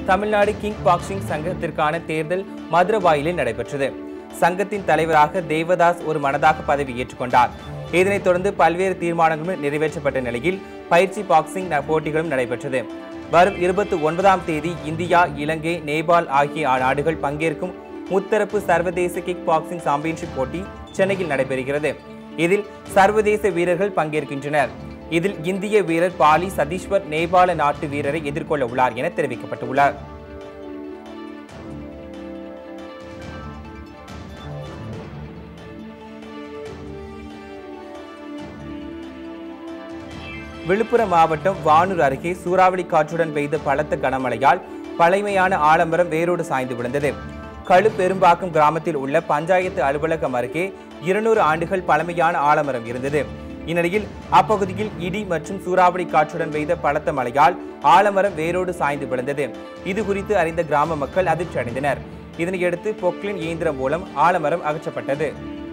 Tamil Nadu king boxing சங்கத்திற்கான தேர்தல் மதுரவாயிலில் நடைபெற்றது சங்கத்தின் தலைவராக தேவதாஸ் ஒரு மனதாக பதவி ஏற்றுக்கொண்டார் இதனைத் தொடர்ந்து பல்வேறு தீர்மானங்களும் நிறைவேற்றப்பட்ட நிலையில் பயிற்சி பாக்ஸிங் ந- போட்டிகளும் நடைபெற்றது வரும் இருபத்தி ஒன்பதாம் தேதி இந்தியா இலங்கை நேபாள் ஆகிய நாடுகள் பங்கேற்கும் முத்தரப்பு சர்வதேச கிக் பாக்ஸிங் சாம்பியன்ஷிப் போட்டி சென்னையில் நடைபெறுகிறது இதில் சர்வதேச வீரர்கள் பங்கேற்கின்றனர் இதில் இந்திய வீரர் பாலி சதீஸ்வர் நேபாள நாட்டு வீரரை எதிர்கொள்ள உள்ளார் என தெரிவிக்கப்பட்டுள்ளார் விழுப்புரம் மாவட்டம் வானூர் அருகே சூறாவளி காற்றுடன் பெய்த பலத்த கனமழையால் பழைமையான ஆலமரம் வேரோடு சாய்ந்து விழுந்தது கழு பெரும்பாக்கம் கிராமத்தில் உள்ள பஞ்சாயத்து அலுவலகம் அருகே இருநூறு ஆண்டுகள் பழமையான ஆலமரம் இருந்தது இந்நிலையில் அப்பகுதியில் இடி மற்றும் சூறாவளி காற்றுடன் பெய்த பலத்த மழையால் ஆலமரம் வேரோடு சாய்ந்து விழுந்தது இது குறித்து அறிந்த கிராம மக்கள் அதிர்ச்சி அடைந்தனர் இதனையடுத்து பொக்லின் இயந்திரம் மூலம் ஆலமரம் அகற்றப்பட்டது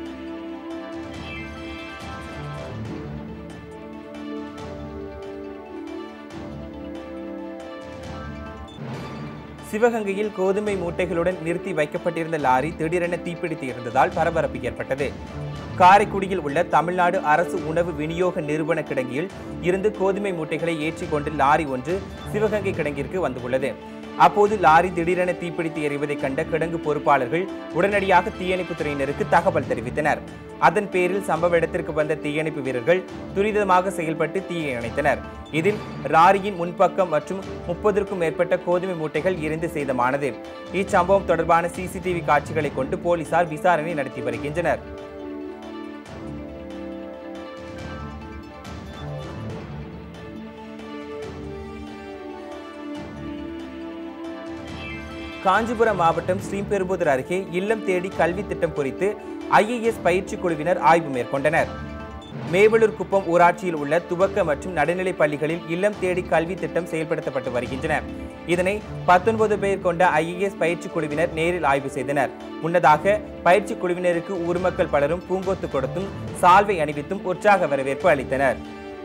சிவகங்கையில் கோதுமை மூட்டைகளுடன் நிறுத்தி வைக்கப்பட்டிருந்த லாரி திடீரென தீப்பிடித்து இருந்ததால் பரபரப்பு ஏற்பட்டது காரைக்குடியில் உள்ள தமிழ்நாடு அரசு உணவு விநியோக நிறுவன கிடங்கில் இருந்து கோதுமை மூட்டைகளை ஏற்றிக் கொண்டு லாரி ஒன்று சிவகங்கை கிடங்கிற்கு வந்துள்ளது அப்போது லாரி திடீரென தீப்பிடித்து எறிவதைக் கண்ட கிடங்கு பொறுப்பாளர்கள் உடனடியாக தீயணைப்பு துறையினருக்கு தகவல் தெரிவித்தனர் அதன் பேரில் சம்பவ இடத்திற்கு வந்த தீயணைப்பு வீரர்கள் துரிதமாக செயல்பட்டு தீயை அணைத்தனர் இதில் லாரியின் முன்பக்கம் மற்றும் முப்பதற்கும் மேற்பட்ட கோதுமை மூட்டைகள் எரிந்து சேதமானது இச்சம்பவம் தொடர்பான சிசிடிவி காட்சிகளை கொண்டு போலீசார் விசாரணை நடத்தி வருகின்றனர் காஞ்சிபுரம் மாவட்டம் ஸ்ரீபெரும்புதூர் அருகே இல்லம் தேடி கல்வி திட்டம் குறித்து ஐஏஎஸ் பயிற்சி குழுவினர் ஆய்வு மேற்கொண்டனர் மேவலூர் குப்பம் ஊராட்சியில் உள்ள துவக்க மற்றும் நடுநிலைப் பள்ளிகளில் இல்லம் தேடி கல்வி திட்டம் செயல்படுத்தப்பட்டு வருகின்றன இதனை பத்தொன்பது பேர் கொண்ட ஐஏஎஸ் பயிற்சி குழுவினர் நேரில் ஆய்வு செய்தனர் முன்னதாக பயிற்சி குழுவினருக்கு ஊர் மக்கள் பலரும் பூங்கொத்து கொடுத்தும் சால்வை அணிவித்தும் உற்சாக வரவேற்பு அளித்தனர்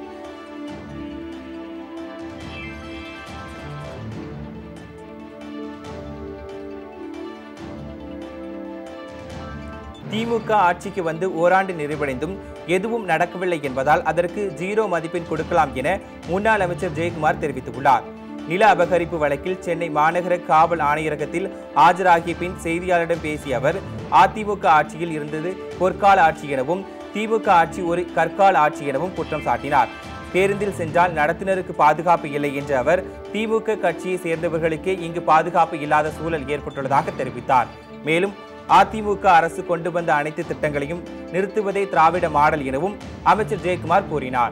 திமுக ஆட்சிக்கு வந்து ஓராண்டு நிறைவடைந்தும் எதுவும் நடக்கவில்லை என்பதால் அதற்கு ஜீரோ மதிப்பெண் கொடுக்கலாம் என முன்னாள் அமைச்சர் ஜெயக்குமார் தெரிவித்துள்ளார் நில அபகரிப்பு வழக்கில் சென்னை மாநகர காவல் ஆணையரகத்தில் ஆஜராகிய பின் செய்தியாளரிடம் பேசிய அவர் அதிமுக ஆட்சியில் இருந்தது பொற்கால ஆட்சி எனவும் திமுக ஆட்சி ஒரு கற்கால ஆட்சி எனவும் குற்றம் சாட்டினார் பேருந்தில் சென்றால் நடத்துனருக்கு பாதுகாப்பு இல்லை என்ற அவர் திமுக கட்சியை சேர்ந்தவர்களுக்கே இங்கு பாதுகாப்பு இல்லாத சூழல் ஏற்பட்டுள்ளதாக தெரிவித்தார் மேலும் அதிமுக அரசு கொண்டு வந்த அனைத்து திட்டங்களையும் நிறுத்துவதே திராவிட மாடல் எனவும் அமைச்சர் ஜெயக்குமார் கூறினார்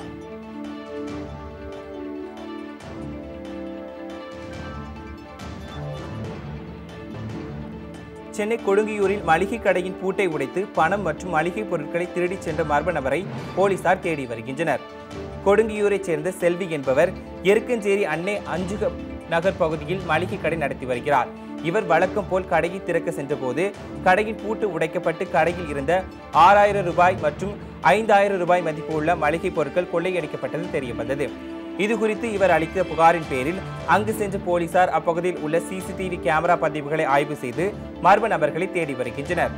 சென்னை கொடுங்கியூரில் மளிகை கடையின் பூட்டை உடைத்து பணம் மற்றும் மளிகை பொருட்களை திருடிச் சென்ற மர்ம நபரை போலீசார் தேடி வருகின்றனர் கொடுங்கியூரைச் சேர்ந்த செல்வி என்பவர் எருக்கஞ்சேரி அன்னை அஞ்சுக நகர் பகுதியில் மளிகை கடை நடத்தி வருகிறார் இவர் வழக்கம் போல் கடையை திறக்க சென்றபோது கடையின் பூட்டு உடைக்கப்பட்டு கடையில் இருந்த ஆறாயிரம் ரூபாய் மற்றும் ஐந்தாயிரம் ரூபாய் மதிப்புள்ள மளிகை பொருட்கள் கொள்ளையடிக்கப்பட்டது தெரிய வந்தது இது குறித்து இவர் அளித்த புகாரின் பேரில் அங்கு சென்ற போலீசார் அப்பகுதியில் உள்ள சிசிடிவி கேமரா பதிவுகளை ஆய்வு செய்து மர்ம நபர்களை தேடி வருகின்றனர்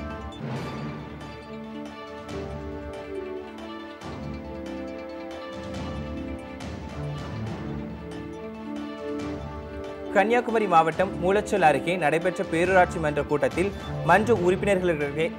கன்னியாகுமரி மாவட்டம் மூலச்சல் அருகே நடைபெற்ற பேரூராட்சி மன்ற கூட்டத்தில் மன்ற உறுப்பினர்களிடையே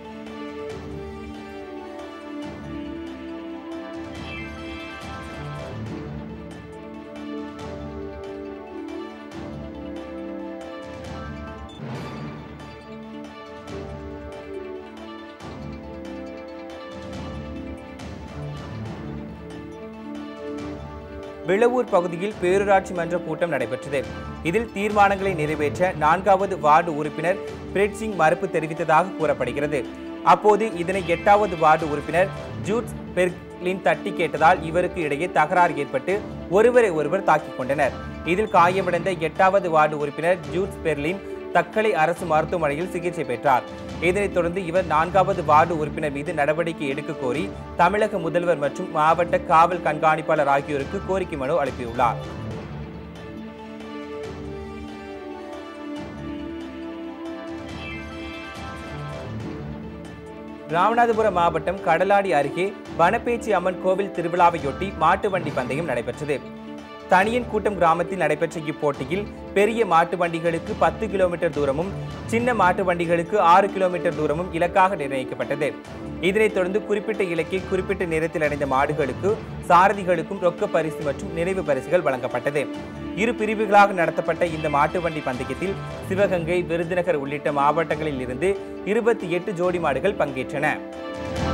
விளவூர் பகுதியில் பேரூராட்சி மன்ற கூட்டம் நடைபெற்றது இதில் தீர்மானங்களை நிறைவேற்ற நான்காவது வார்டு உறுப்பினர் பிரெட் சிங் மறுப்பு தெரிவித்ததாக கூறப்படுகிறது அப்போது இதனை எட்டாவது வார்டு உறுப்பினர் ஜூட்ஸ் பெர்லின் தட்டி கேட்டதால் இவருக்கு இடையே தகராறு ஏற்பட்டு ஒருவரை ஒருவர் தாக்கிக் கொண்டனர் இதில் காயமடைந்த எட்டாவது வார்டு உறுப்பினர் ஜூட்ஸ் பெர்லின் தக்கலை அரசு மருத்துவமனையில் சிகிச்சை பெற்றார் இதனைத் தொடர்ந்து இவர் நான்காவது வார்டு உறுப்பினர் மீது நடவடிக்கை எடுக்க கோரி தமிழக முதல்வர் மற்றும் மாவட்ட காவல் கண்காணிப்பாளர் ஆகியோருக்கு கோரிக்கை மனு அனுப்பியுள்ளார் ராமநாதபுரம் மாவட்டம் கடலாடி அருகே வனப்பேச்சி அம்மன் கோவில் திருவிழாவையொட்டி மாட்டு வண்டி பந்தயம் நடைபெற்றது தனியன் கூட்டம் கிராமத்தில் நடைபெற்ற இப்போட்டியில் பெரிய மாட்டு வண்டிகளுக்கு பத்து கிலோமீட்டர் தூரமும் சின்ன மாட்டு வண்டிகளுக்கு ஆறு கிலோமீட்டர் தூரமும் இலக்காக நிர்ணயிக்கப்பட்டது இதனைத் தொடர்ந்து குறிப்பிட்ட இலக்கில் குறிப்பிட்ட நேரத்தில் அடைந்த மாடுகளுக்கு சாரதிகளுக்கும் ரொக்க பரிசு மற்றும் நினைவு பரிசுகள் வழங்கப்பட்டது இரு பிரிவுகளாக நடத்தப்பட்ட இந்த மாட்டு வண்டி பந்தயத்தில் சிவகங்கை விருதுநகர் உள்ளிட்ட மாவட்டங்களில் இருந்து இருபத்தி எட்டு ஜோடி மாடுகள் பங்கேற்றன